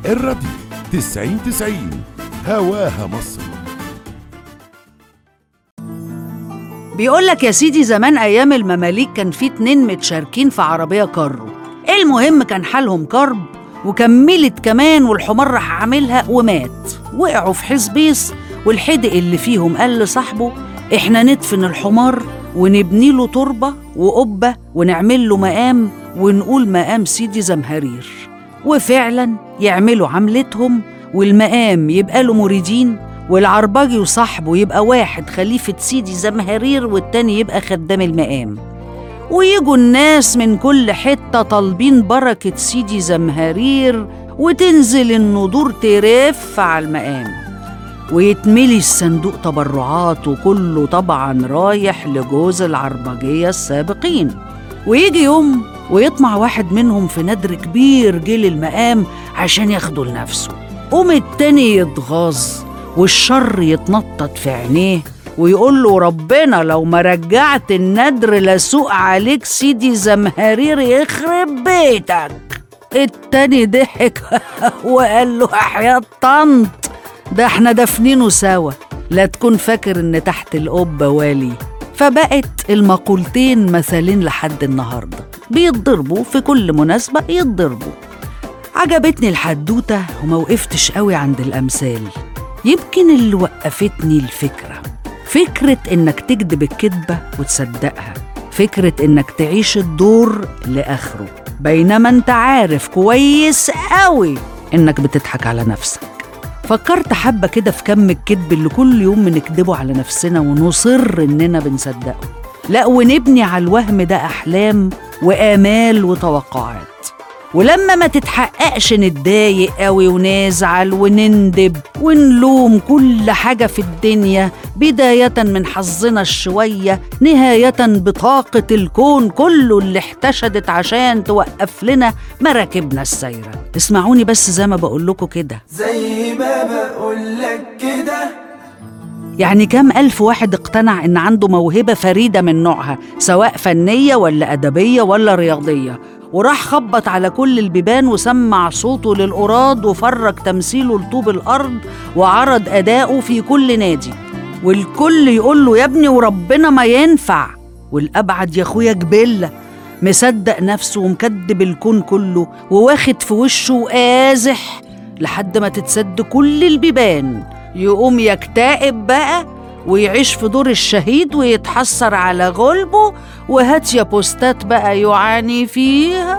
الراديو تسعين تسعين هواها مصر بيقول لك يا سيدي زمان ايام المماليك كان في اتنين متشاركين في عربيه كارو المهم كان حالهم كرب وكملت كمان والحمار راح عاملها ومات وقعوا في حزبيس والحدق اللي فيهم قال لصاحبه احنا ندفن الحمار ونبني له تربه وقبه ونعمل له مقام ونقول مقام سيدي زمهرير وفعلا يعملوا عملتهم والمقام يبقى له مريدين والعربجي وصاحبه يبقى واحد خليفة سيدي زمهرير والتاني يبقى خدام المقام ويجوا الناس من كل حتة طالبين بركة سيدي زمهرير وتنزل الندور ترف على المقام ويتملي الصندوق تبرعات وكله طبعا رايح لجوز العربجية السابقين ويجي يوم ويطمع واحد منهم في ندر كبير جه للمقام عشان ياخده لنفسه قوم التاني يتغاظ والشر يتنطط في عينيه ويقول له ربنا لو ما رجعت الندر لسوق عليك سيدي زمهرير يخرب بيتك التاني ضحك وقال له احياء طنط ده احنا دافنينه سوا لا تكون فاكر ان تحت القبة والي فبقت المقولتين مثالين لحد النهارده بيتضربوا في كل مناسبة يتضربوا عجبتني الحدوتة وما وقفتش قوي عند الأمثال يمكن اللي وقفتني الفكرة فكرة إنك تكذب الكذبة وتصدقها فكرة إنك تعيش الدور لآخره بينما أنت عارف كويس قوي إنك بتضحك على نفسك فكرت حبة كده في كم الكذب اللي كل يوم بنكذبه على نفسنا ونصر إننا بنصدقه لا ونبني على الوهم ده أحلام وآمال وتوقعات ولما ما تتحققش نتضايق قوي ونزعل ونندب ونلوم كل حاجة في الدنيا بداية من حظنا الشوية نهاية بطاقة الكون كله اللي احتشدت عشان توقف لنا مراكبنا السايرة اسمعوني بس زي ما بقول لكم كده زي ما بقولك كده يعني كام ألف واحد اقتنع إن عنده موهبة فريدة من نوعها سواء فنية ولا أدبية ولا رياضية وراح خبط على كل البيبان وسمع صوته للقراد وفرج تمثيله لطوب الأرض وعرض أداؤه في كل نادي والكل يقول له يا ابني وربنا ما ينفع والأبعد يا أخويا جبلة مصدق نفسه ومكدب الكون كله وواخد في وشه وقازح لحد ما تتسد كل البيبان يقوم يكتئب بقى ويعيش في دور الشهيد ويتحسر على غلبه وهات يا بوستات بقى يعاني فيها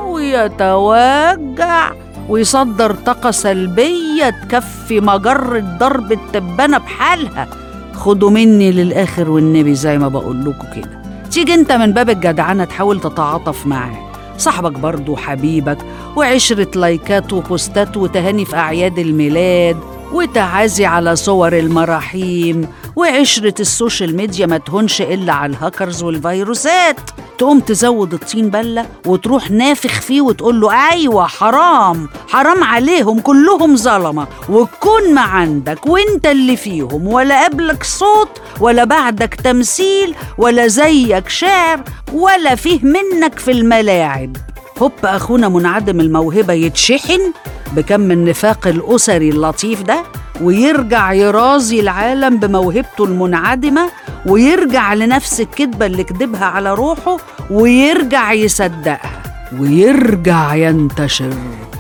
ويتوجع ويصدر طاقة سلبية تكفي مجرة ضرب التبانة بحالها خدوا مني للآخر والنبي زي ما بقول لكم كده تيجي انت من باب الجدعنة تحاول تتعاطف معاه صاحبك برضه حبيبك وعشرة لايكات وبوستات وتهاني في أعياد الميلاد وتعازي على صور المراحيم وعشرة السوشيال ميديا ما تهونش إلا على الهاكرز والفيروسات تقوم تزود الطين بلة وتروح نافخ فيه وتقول له أيوة حرام حرام عليهم كلهم ظلمة والكون ما عندك وانت اللي فيهم ولا قبلك صوت ولا بعدك تمثيل ولا زيك شعر ولا فيه منك في الملاعب هوب أخونا منعدم الموهبة يتشحن بكم النفاق الأسري اللطيف ده ويرجع يرازي العالم بموهبته المنعدمة ويرجع لنفس الكذبة اللي كذبها على روحه ويرجع يصدقها ويرجع ينتشر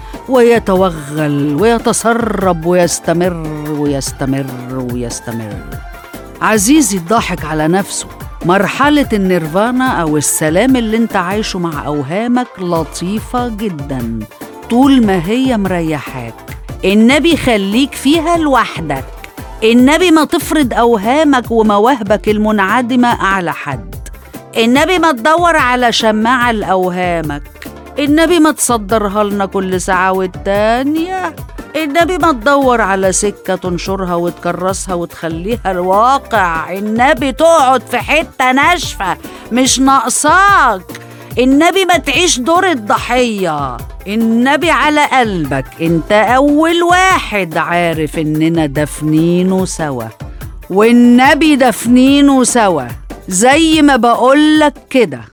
ويتوغل ويتسرب ويستمر ويستمر ويستمر عزيزي الضاحك على نفسه مرحلة النيرفانا أو السلام اللي انت عايشه مع أوهامك لطيفة جدا طول ما هي مريحاك النبي خليك فيها لوحدك النبي ما تفرض أوهامك ومواهبك المنعدمة على حد النبي ما تدور على شماعة لأوهامك النبي ما تصدرها لنا كل ساعة والتانية النبي ما تدور على سكة تنشرها وتكرسها وتخليها الواقع النبي تقعد في حتة ناشفة مش ناقصاك النبي ما تعيش دور الضحية النبي على قلبك انت أول واحد عارف إننا دفنينه سوا والنبي دفنينه سوا زي ما بقولك كده